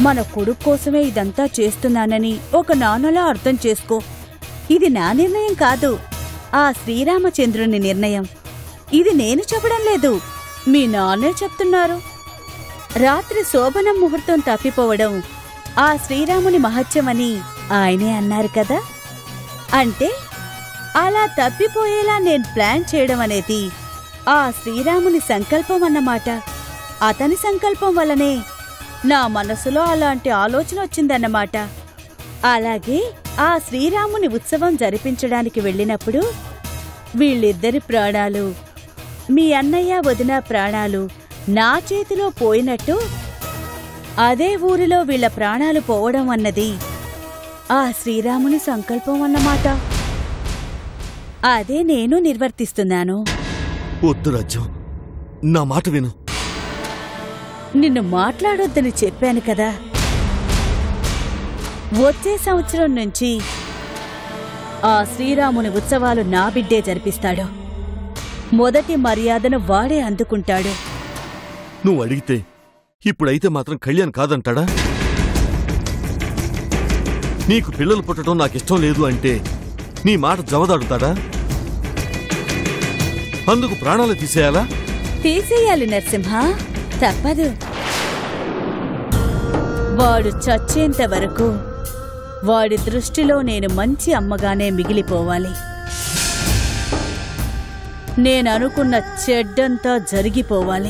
మన కొడుకు కోసమే ఇదంతా చేస్తున్నానని ఒక నాన్నలా అర్థం చేసుకో ఇది నా నిర్ణయం కాదు ఆ శ్రీరామచంద్రుని నిర్ణయం ఇది నేను చెప్పడం లేదు మీ నాన్నే చెప్తున్నారు రాత్రి శోభనం ముహూర్తం తప్పిపోవడం ఆ శ్రీరాముని మహత్యమని ఆయనే అన్నారు కదా అంటే అలా తప్పిపోయేలా నేను ప్లాన్ చేయడం అనేది ఆ శ్రీరాముని సంకల్పం అన్నమాట అతని సంకల్పం వల్లనే నా మనసులో అలాంటి ఆలోచన వచ్చిందన్నమాట అలాగే ఆ శ్రీరాముని ఉత్సవం జరిపించడానికి వెళ్ళినప్పుడు వీళ్ళిద్దరి ప్రాణాలు మీ అన్నయ్య వదిన ప్రాణాలు నా చేతిలో పోయినట్టు అదే ఊరిలో వీళ్ళ ప్రాణాలు పోవడం అన్నది ఆ శ్రీరాముని సంకల్పం అన్నమాట అదే నేను నిర్వర్తిస్తున్నాను వద్దు రాజ్యం నా మాట విను నిన్ను మాట్లాడొద్దని చెప్పాను కదా వచ్చే సంవత్సరం నుంచి ఆ శ్రీరాముని ఉత్సవాలు నా బిడ్డే జరిపిస్తాడు మొదటి మర్యాదను వాడే అందుకుంటాడు నువ్వు అడిగితే ఇప్పుడైతే మాత్రం కళ్యాణ్ కాదంటాడా నీకు పిల్లలు పుట్టడం నాకిష్టం లేదు అంటే నీ మాట జవదాడుతాడా అందుకు ప్రాణాలు తీసేయాలా తీసేయాలి నరసింహ తప్పదు వాడు చచ్చేంత వరకు వాడి దృష్టిలో నేను మంచి అమ్మగానే మిగిలిపోవాలి నేను అనుకున్న చెడ్డంతా జరిగిపోవాలి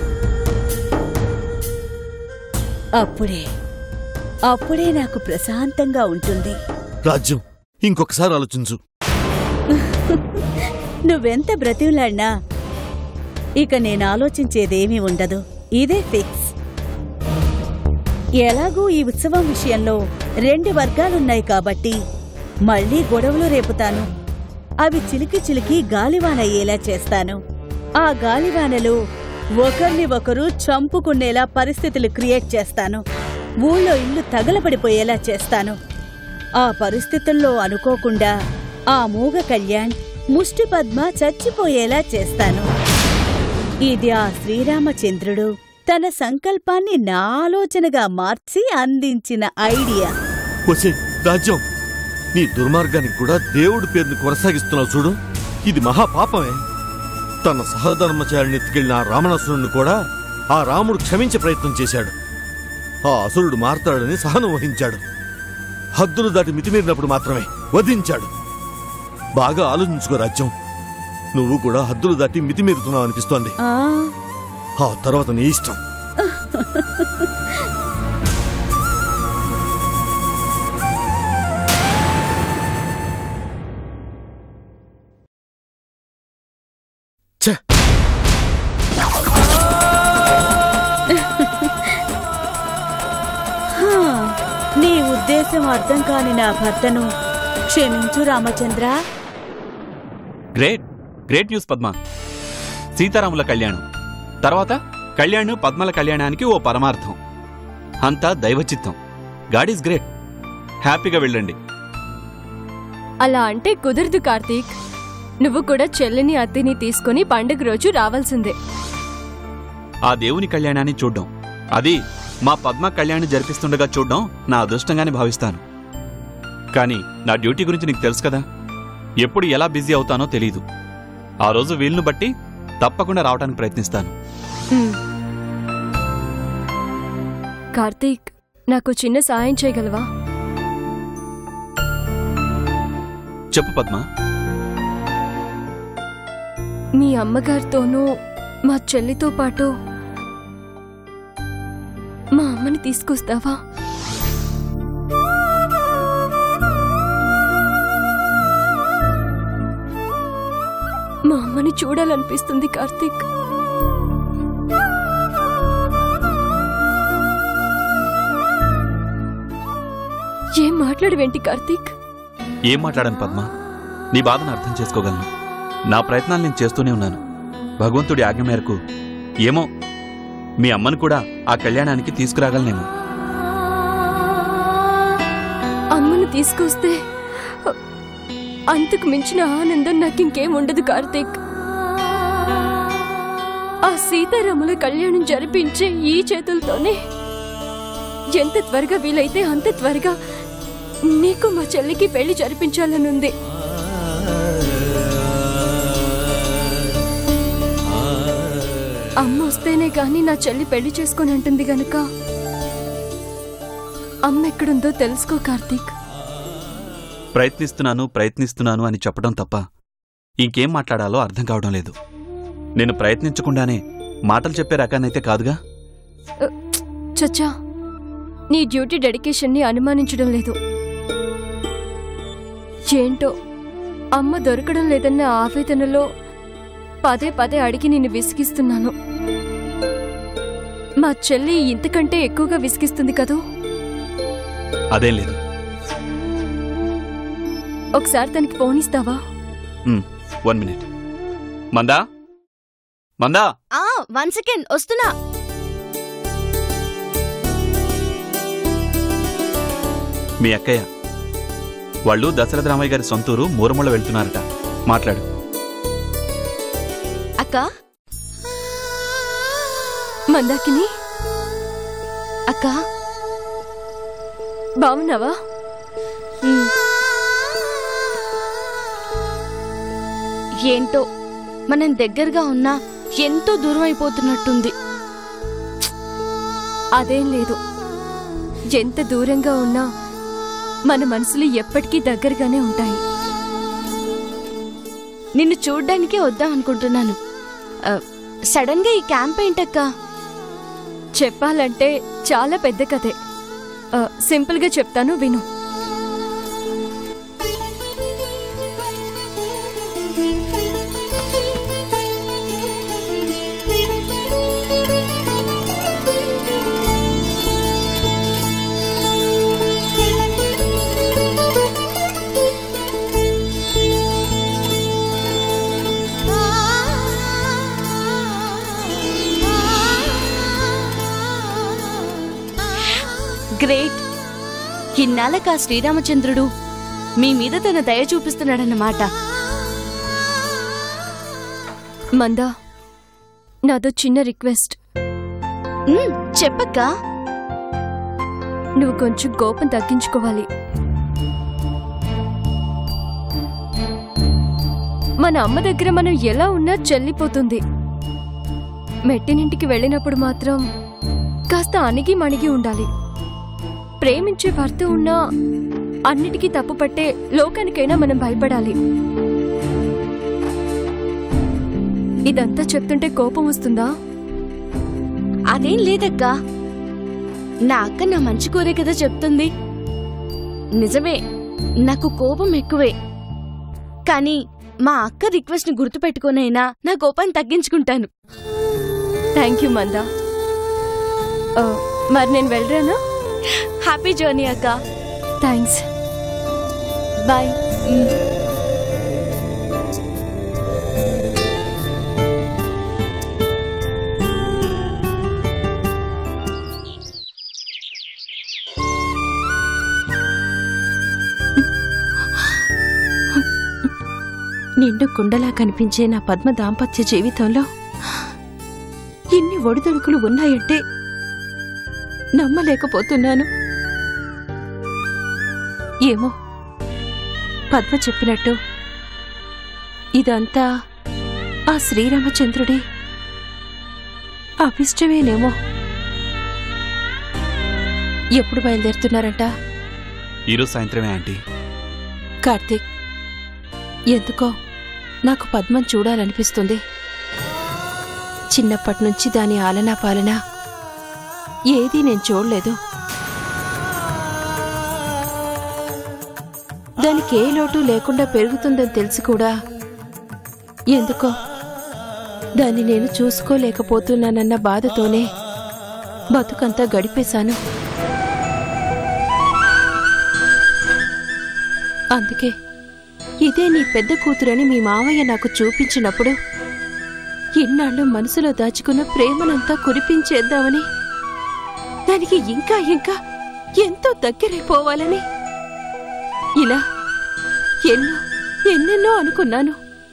అప్పుడే అప్పుడే నాకు ప్రశాంతంగా ఉంటుంది రాజ్యం ఇంకొకసారి ఆలోచించు నువ్వెంత బ్రతిలాడినా ఇక నేను ఆలోచించేదేమీ ఉండదు ఇదే ఫిక్స్ ఎలాగూ ఈ ఉత్సవం విషయంలో రెండు వర్గాలున్నాయి కాబట్టి మళ్ళీ గొడవలు రేపుతాను అవి చిలికి చిలికి గాలివానయ్యేలా చేస్తాను ఆ గాలివానలో ఒకరిని ఒకరు చంపుకునేలా పరిస్థితులు క్రియేట్ చేస్తాను ఊళ్ళో ఇల్లు తగలబడిపోయేలా చేస్తాను ఆ పరిస్థితుల్లో అనుకోకుండా ఆ మూగ కళ్యాణ్ ముష్టి పద్మ చచ్చిపోయేలా చేస్తాను ఇది ఆ శ్రీరామచంద్రుడు తన సంకల్పాన్ని నా ఆలోచనగా మార్చి అందించిన ఐడియా వచ్చే రాజ్యం నీ దుర్మార్గానికి కూడా దేవుడి పేరుని కొనసాగిస్తున్నావు చూడు ఇది మహాపాపమే తన సహధర్మచారిని ఎత్తుకెళ్లిన ఆ రావణాసురుణ్ణి కూడా ఆ రాముడు క్షమించే ప్రయత్నం చేశాడు ఆ అసురుడు మారతాడని సహనం వహించాడు హద్దులు దాటి మితిమీరినప్పుడు మాత్రమే వధించాడు బాగా ఆలోచించుకో రాజ్యం నువ్వు కూడా హద్దులు దాటి మితిమీరుతున్నావు అనిపిస్తోంది ఆ ఆ తర్వాత నీ ఇష్టం ఛే హా, నీ ఉద్దేశం అర్థం కాని నా భర్తను క్షమించు Ramachandra great great news Padma సీతారాముల కళ్యాణం తర్వాత కళ్యాణ్ పద్మల కళ్యాణానికి ఓ పరమార్థం అంతా దైవచిత్తం గాడ్ ఈజ్ గ్రేట్ హ్యాపీగా వెళ్ళండి అలా అంటే కుదరదు కార్తీక్ నువ్వు కూడా చెల్లిని అత్తిని తీసుకుని పండుగ రోజు రావాల్సిందే ఆ దేవుని కళ్యాణాన్ని చూడ్డం అది మా పద్మ కళ్యాణ్ జరిపిస్తుండగా చూడ్డం నా అదృష్టంగానే భావిస్తాను కానీ నా డ్యూటీ గురించి నీకు తెలుసు కదా ఎప్పుడు ఎలా బిజీ అవుతానో తెలీదు ఆ రోజు వీలును బట్టి తప్పకుండా రావడానికి ప్రయత్నిస్తాను ఉమ్. కార్తీక్ నాకు చిన్న సాయం చేయగలవా చెప్పు పద్మ మీ అమ్మగారితోనూ మా చెల్లితో పాటు మా అమ్మని తీసుకొస్తావా మా అమ్మని చూడాలనిపిస్తుంది కార్తీక్ ఏం మాట్లాడవేంటి కార్తీక్ ఏం మాట్లాడాను పద్మ నీ బాధను అర్థం చేసుకోగలను నా ప్రయత్నాలు నేను చేస్తూనే ఉన్నాను భగవంతుడి ఆజ్ఞ మేరకు ఏమో మీ అమ్మను కూడా ఆ కళ్యాణానికి తీసుకురాగలనేమో అమ్మను తీసుకొస్తే అంతకు మించిన ఆనందం నాకు ఇంకేం ఉండదు కార్తీక్ ఆ సీతారాముల కళ్యాణం జరిపించే ఈ చేతులతోనే ఎంత త్వరగా వీలైతే అంత త్వరగా నీకు మా చెల్లికి పెళ్లి జరిపించాలనుంది అమ్మ వస్తేనే గాని నా చెల్లి పెళ్లి చేసుకొని అంటుంది గనుక అమ్మ ఎక్కడుందో తెలుసుకో కార్తీక్ ప్రయత్నిస్తున్నాను ప్రయత్నిస్తున్నాను అని చెప్పడం తప్ప ఇంకేం మాట్లాడాలో అర్థం కావడం లేదు నేను ప్రయత్నించకుండానే మాటలు చెప్పే రకాన్నైతే కాదుగా చచ్చా నీ డ్యూటీ డెడికేషన్ని అనుమానించడం లేదు ఏంటో అమ్మ దొరకడం లేదన్న ఆవేదనలో పదే పదే అడిగి నిన్ను విసిగిస్తున్నాను మా చెల్లి ఇంతకంటే ఎక్కువగా విసిగిస్తుంది కదూ అదేం లేదు ఒకసారి తనకి ఫోన్ ఇస్తావా వన్ మినిట్ మందా మందా ఆ వన్ సెకండ్ వస్తున్నా మీ అక్కయ్య వాళ్ళు దశరథ రామయ్య గారి సొంతూరు మూరముళ్ళ వెళ్తున్నారట మాట్లాడు అక్క మందాకిని అక్క బాగున్నావా ఉమ్. ఏంటో మనం దగ్గరగా ఉన్నా ఎంతో దూరం అయిపోతున్నట్టుంది అదేం లేదు ఎంత దూరంగా ఉన్నా మన మనసులు ఎప్పటికీ దగ్గరగానే ఉంటాయి నిన్ను చూడ్డానికే వద్దాం అనుకుంటున్నాను ఆ, సడన్ గా ఈ క్యాంప్ ఏంటక్క చెప్పాలంటే చాలా పెద్ద కథే ఆ, సింపుల్గా చెప్తాను విను గ్రేట్ ఇన్నాళ్ళకి ఆ శ్రీరామచంద్రుడు మీ మీద తన దయ చూపిస్తున్నాడన్నమాట మందా నాదో చిన్న రిక్వెస్ట్ ఉమ్, చెప్పక్క నువ్వు కొంచెం కోపం తగ్గించుకోవాలి మన అమ్మ దగ్గర మనం ఎలా ఉన్నా చెల్లిపోతుంది మెట్టినింటికి వెళ్ళినప్పుడు మాత్రం కాస్త అణిగి మణిగి ఉండాలి ప్రేమించే భర్త ఉన్నా అన్నిటికీ తప్పు పట్టే లోకానికైనా మనం భయపడాలి ఇదంతా చెప్తుంటే కోపం వస్తుందా అదేం లేదక్కా నా అక్క నా మంచి కోరే కదా చెప్తుంది నిజమే నాకు కోపం ఎక్కువే కానీ మా అక్క రిక్వెస్ట్ ని గుర్తుపెట్టుకునైనా నా కోపాన్ని తగ్గించుకుంటాను థ్యాంక్ యూ మందా ఆ, మరి నేను వెళ్ళరానా హ్యాపీ జర్నీ అక్క థ్యాంక్స్ బాయ్ నిండు కుండలా కనిపించే నా పద్మ దాంపత్య జీవితంలో ఇన్ని ఒడిదొడుకులు ఉన్నాయంటే నమ్మలేకపోతున్నాను ఏమో పద్మ చెప్పినట్టు ఇదంతా ఆ శ్రీరామచంద్రుడి అభిష్టమేనేమో ఎప్పుడు బయలుదేరుతున్నారంట ఈరోజు సాయంత్రమే ఆంటీ కార్తీక్ ఎందుకో నాకు పద్మం చూడాలనిపిస్తుంది చిన్నప్పటి నుంచి దాని ఆలనా పాలన ఏదీ నేను చూడలేదు దానికి ఏ లోటు లేకుండా పెరుగుతుందని తెలిసి కూడా ఎందుకో దాన్ని నేను చూసుకోలేకపోతున్నానన్న బాధతోనే బతుకంతా గడిపేశాను అందుకే ఇదే నీ పెద్ద కూతురని మీ మావయ్య నాకు చూపించినప్పుడు ఇన్నాళ్ళు మనసులో దాచుకున్న ప్రేమనంతా కురిపించేద్దామని దానికి ఇంకా ఇంకా ఎంతో దగ్గరైపోవాలని ఇలా ఎన్నో ఎన్నెన్నో అనుకున్నాను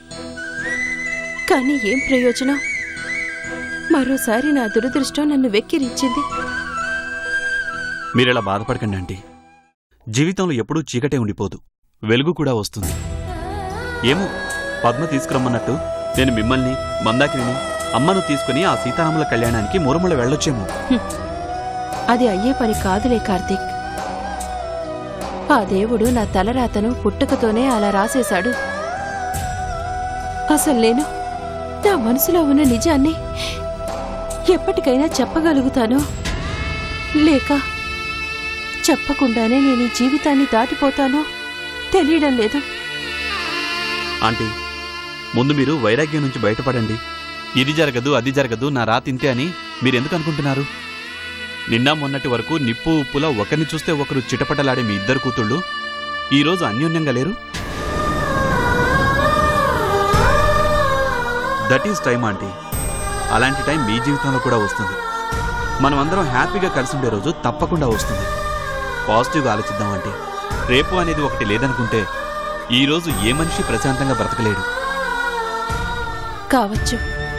కానీ ఏం ప్రయోజనం మరోసారి నా దురదృష్టం నన్ను వెక్కిరించింది మీరిలా బాధపడకండి ఆంటీ జీవితంలో ఎప్పుడూ చీకటే ఉండిపోదు వెలుగు కూడా వస్తుంది ఏమో పద్మ తీసుకురమ్మన్నట్టు నేను మిమ్మల్ని మందాకిని అమ్మను తీసుకుని ఆ సీతారాముల కళ్యాణానికి మురముల వెళ్ళొచ్చేమో అది అయ్యే పని కాదులే కార్తీక్ ఆ దేవుడు నా తలరాతను పుట్టుకతోనే అలా రాసేశాడు అసలు నేను నా మనసులో ఉన్న నిజాన్ని ఎప్పటికైనా చెప్పగలుగుతాను లేక చెప్పకుండానే నేను ఈ జీవితాన్ని దాటిపోతానో తెలియడం లేదు ఆంటీ ముందు మీరు వైరాగ్యం నుంచి బయటపడండి ఇది జరగదు అది జరగదు నా రాతింతే అని మీరెందుకు అనుకుంటున్నారు నిన్న మొన్నటి వరకు నిప్పు ఉప్పులా ఒకరిని చూస్తే ఒకరు చిటపటలాడే మీ ఇద్దరు కూతుళ్ళు ఈరోజు అన్యోన్యంగా లేరు దట్ ఈస్ టైం ఆంటీ అలాంటి టైం మీ జీవితంలో కూడా వస్తుంది మనం అందరం హ్యాపీగా కలిసి ఉండే రోజు తప్పకుండా వస్తుంది పాజిటివ్గా ఆలోచిద్దాం ఆంటీ రేపు అనేది ఒకటి లేదనుకుంటే ఈ రోజు ఏ మనిషి ప్రశాంతంగా బ్రతకలేడు కావచ్చు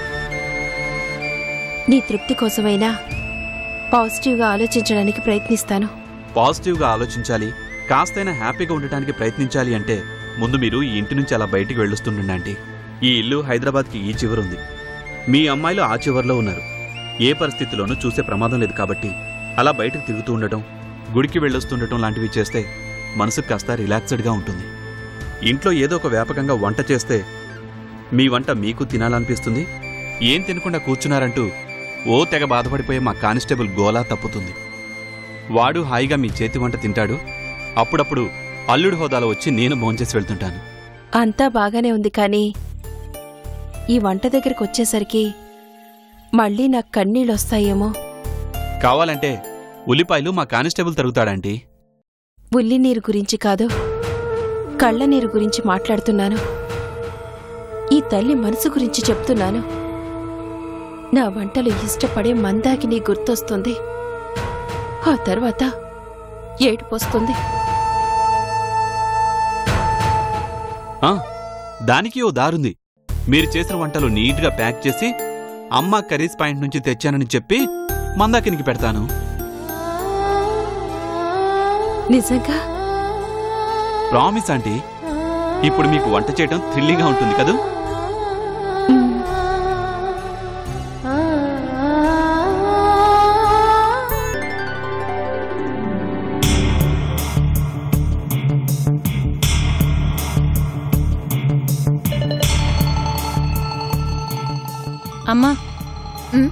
నీ తృప్తి కోసమైనా పాజిటివ్గా ఆలోచించడానికి ప్రయత్నిస్తాను పాజిటివ్గా ఆలోచించాలి కాస్తైనా హ్యాపీగా ఉండటానికి ప్రయత్నించాలి అంటే ముందు మీరు ఈ ఇంటి నుంచి అలా బయటికి వెళ్ళొస్తుండండి ఈ ఇల్లు హైదరాబాద్కి ఈ చివరుంది మీ అమ్మాయిలు ఆ చివరిలో ఉన్నారు ఏ పరిస్థితిలోనూ చూసే ప్రమాదం లేదు కాబట్టి అలా బయటకు తిరుగుతూ ఉండటం గుడికి వెళ్ళొస్తుండటం లాంటివి చేస్తే మనసుకు కాస్త రిలాక్స్డ్గా ఉంటుంది ఇంట్లో ఏదో ఒక వ్యాపకంగా వంట చేస్తే మీ వంట మీకు తినాలనిపిస్తుంది ఏం తినకుండా కూర్చున్నారంటూ ఓ తెగ బాధపడిపోయే మా కానిస్టేబుల్ గోలా తప్పుతుంది వాడు హాయిగా మీ చేతి వంట తింటాడు అప్పుడప్పుడు అల్లుడి హోదాలో వచ్చి నేను భోంచేసి వెళ్తుంటాను అంతా బాగానే ఉంది కానీ ఈ వంట దగ్గరికి వచ్చేసరికి మళ్ళీ నాకు కన్నీళ్ళొస్తాయేమో కావాలంటే ఉల్లిపాయలు మా కానిస్టేబుల్ తరుగుతాడంటీ ఉల్లి నీరు గురించి కాదు కళ్ళ నీరు గురించి మాట్లాడుతున్నాను ఈ తల్లి మనసు గురించి చెప్తున్నాను నా వంటలు ఇష్టపడే మందాకిని గుర్తొస్తుంది ఆ తర్వాత ఏడుపొస్తుంది ఆ, దానికి ఓ దారుంది మీరు చేసిన వంటలు నీట్గా ప్యాక్ చేసి అమ్మ కర్రీస్ పాయింట్ నుంచి తెచ్చానని చెప్పి మందాకినికి పెడతాను నిజంగా ప్రామిస్ ఆంటీ ఇప్పుడు మీకు వంట చేయడం థ్రిల్లింగ్గా ఉంటుంది కదూ మ్, అమ్మా ఉమ్.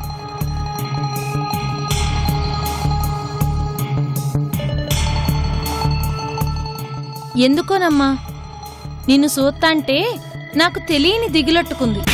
ఎందుకోనమ్మా నిన్ను చూస్తాంటే నాకు తెలియని దిగులట్టుకుంది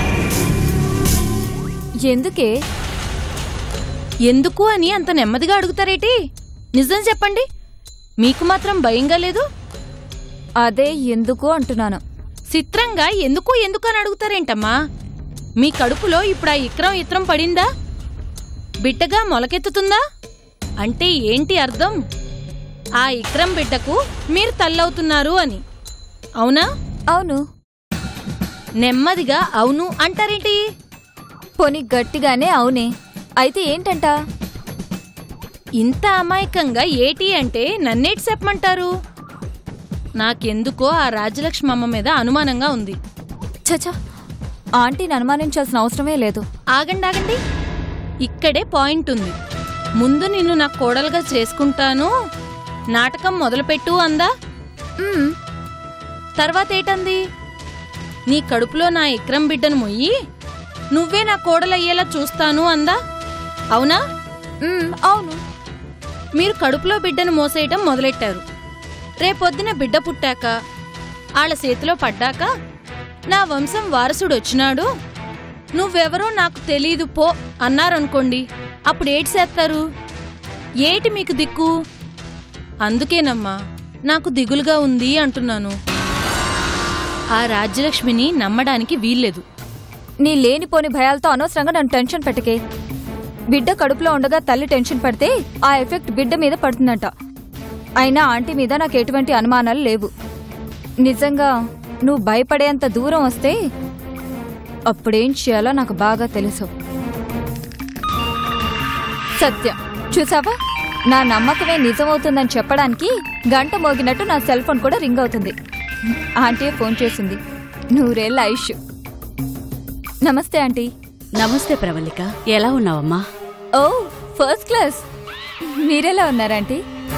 ఎందుకే ఎందుకు అని అంత నెమ్మదిగా అడుగుతారేటి నిజం చెప్పండి మీకు మాత్రం భయంగా లేదు అదే ఎందుకు అంటున్నాను చిత్రంగా ఎందుకు ఎందుకు అని అడుగుతారేంటమ్మా మీ కడుపులో ఇప్పుడు ఆ ఇక్రం ఇత్రం పడిందా బిడ్డగా మొలకెత్తుతుందా అంటే ఏంటి అర్థం ఆ ఇక్రం బిడ్డకు మీరు తల్లవుతున్నారు అని అవునా అవును నెమ్మదిగా అవును అంటారేంటి పోనీ గట్టిగానే అవునే అయితే ఏంటంట ఇంత అమాయకంగా ఏటి అంటే నన్నేటి చెప్పమంటారు నాకెందుకో ఆ రాజలక్ష్మి అమ్మ మీద అనుమానంగా ఉంది చచా ఆంటీని అనుమానించాల్సిన అవసరమే లేదు ఆగండి ఆగండి ఇక్కడే పాయింట్ ఉంది ముందు నిన్ను నా కోడలుగా చేసుకుంటాను నాటకం మొదలుపెట్టు అందా మ్మ్. తర్వాత ఏటంది నీ కడుపులో నా ఇక్రం బిడ్డను మొయ్యి నువ్వే నా కోడలయ్యేలా చూస్తాను అందా అవునా మ్మ్, అవును మీరు కడుపులో బిడ్డను మోసేయటం మొదలెట్టారు రేపొద్దున బిడ్డ పుట్టాక ఆళ్ళ చేతిలో పడ్డాక నా వంశం వారసుడు వచ్చినాడు నువ్వెవరో నాకు తెలీదు పో అన్నారనుకోండి అప్పుడు ఏటి చేస్తారు ఏటి మీకు దిక్కు అందుకేనమ్మా నాకు దిగులుగా ఉంది అంటున్నాను ఆ రాజ్యలక్ష్మిని నమ్మడానికి వీల్లేదు నీ లేనిపోని భయాలతో అనవసరంగా నన్ను టెన్షన్ పెట్టకే బిడ్డ కడుపులో ఉండగా తల్లి టెన్షన్ పడితే ఆ ఎఫెక్ట్ బిడ్డ మీద పడుతుందంట అయినా ఆంటీ మీద నాకు ఎటువంటి అనుమానాలు లేవు నిజంగా నువ్వు భయపడేంత దూరం వస్తే అప్పుడేం చేయాలో నాకు బాగా తెలుసు సత్యం చూసావా నా నమ్మకమే నిజమవుతుందని చెప్పడానికి గంట మోగినట్టు నా సెల్ ఫోన్ కూడా రింగ్ అవుతుంది ఆంటీ ఫోన్ చేసింది నూరేళ్ళ ఆయుష్ నమస్తే ఆంటీ నమస్తే ప్రవళిక ఎలా ఉన్నావమ్మా ఓ ఫస్ట్ క్లాస్ మీరెలా ఉన్నారంటీ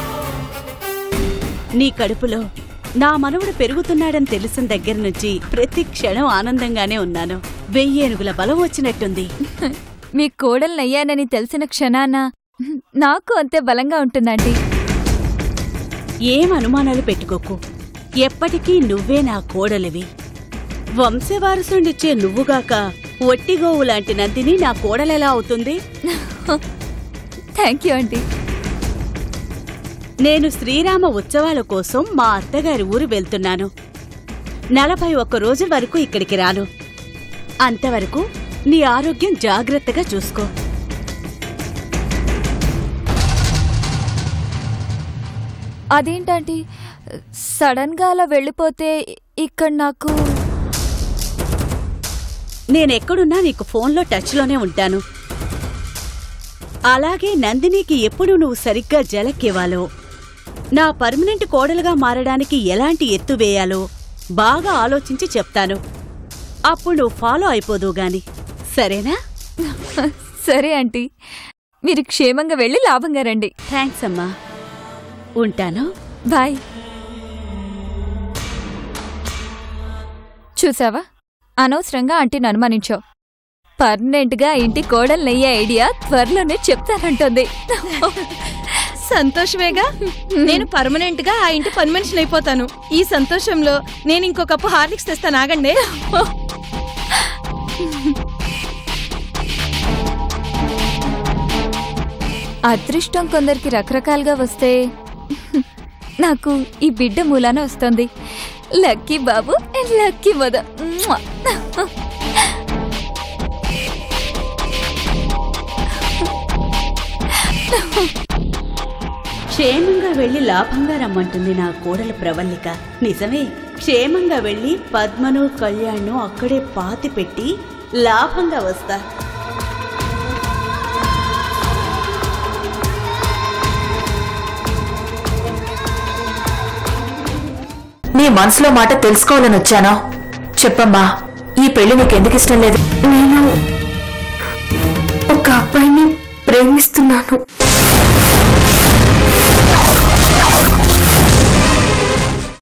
నీ కడుపులో నా మనవడు పెరుగుతున్నాడని తెలిసిన దగ్గర నుంచి ప్రతి క్షణం ఆనందంగానే ఉన్నాను వెయ్యేనుగుల బలం వచ్చినట్టుంది మీ కోడల్నయ్యానని తెలిసిన క్షణాన నాకు అంతే బలంగా ఉంటుందంటీ ఏం అనుమానాలు పెట్టుకోకు ఎప్పటికీ నువ్వే నా కోడలివి వంశవారసునిచ్చే నువ్వుగాక ఒట్టిగోవు లాంటి నందిని నా కోడలెలా అవుతుంది థ్యాంక్ యూ ఆంటీ నేను శ్రీరామ ఉత్సవాల కోసం మా అత్తగారి ఊరు వెళ్తున్నాను నలభై ఒక్క రోజుల వరకు ఇక్కడికి రాను అంతవరకు నీ ఆరోగ్యం జాగ్రత్తగా చూసుకో అదేంటంటీ సడన్ గా అలా వెళ్ళిపోతే ఇక్కడ నాకు నేనెక్కడున్నా నీకు ఫోన్లో టచ్లోనే ఉంటాను అలాగే నందినికి ఎప్పుడు నువ్వు సరిగ్గా జలక్కివ్వాలో నా పర్మనెంట్ కోడలుగా మారడానికి ఎలాంటి ఎత్తు వేయాలో బాగా ఆలోచించి చెప్తాను అప్పుడు నువ్వు ఫాలో అయిపోదువు గాని సరేనా సరే ఆంటీ మీరు క్షేమంగా వెళ్ళి లాభంగా రండి థ్యాంక్స్ అమ్మా ఉంటాను బాయ్ చూసావా అనవసరంగా ఆంటీని అనుమానించావు పర్మనెంట్ గా ఇంటి కోడలయ్యే ఐడియా త్వరలోనే చెప్తానంటుంది సంతోషమేగా నేను పర్మనెంట్ గా ఆ ఇంటి పని మనిషిని అయిపోతాను ఈ సంతోషంలో నేను ఇంకో కప్పు హార్లిక్స్ తెస్తాను ఆగండి అదృష్టం కొందరికి రకరకాలుగా వస్తే నాకు ఈ బిడ్డ మూలాన వస్తుంది లక్కీ బాబు అండ్ లక్కీ మద క్షేమంగా వెళ్లి లాభంగా రమ్మంటుంది నా కోడలు ప్రవల్లిక నిజమే క్షేమంగా వెళ్లి పద్మను కళ్యాణ్ను అక్కడే పాతి పెట్టి లాభంగా వస్తా నీ మనసులో మాట తెలుసుకోవాలని వచ్చాను చెప్పమ్మా ఈ పెళ్లి నీకు ఎందుకు ఇష్టం లేదు నేను ఒక అబ్బాయిని ప్రేమిస్తున్నాను